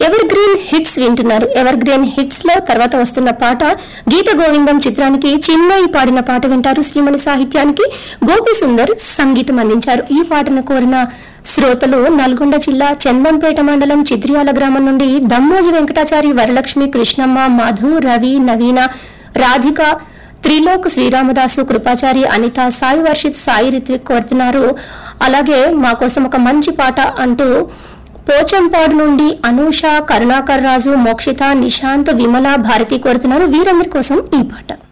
ever evergreen hits వింటున్నారు evergreen hits లో తర్వాత వస్తున్న పాట గీత గోవిందం చిత్రానికి చిన్మయి పాడిన పాట వింటారు శ్రీమణి సాహిత్యానికి గోపి సుందర్ సంగీతం అందించారు ఈ పాటను కోరిన శ్రోతలు నల్గొండ జిల్లా చందంపేట మండలం చిత్రియాల గ్రామం నుండి దమ్మోజి వెంకటాచారి వరలక్ష్మి కృష్ణమ్మ మధు రవి నవీన రాధిక త్రిలోక్ శ్రీరామదాసు కృపాచారి అనిత సాయి వర్షిత్ సాయి రిత్విక్ కోరుతున్నారు అలాగే మా కోసం ఒక మంచి పాట అంటూ పోచంపాడు నుండి అనూష కరుణాకర్ రాజు మోక్షిత నిశాంత్ విమల భారతి కోరుతున్నారు వీరందరి కోసం ఈ పాట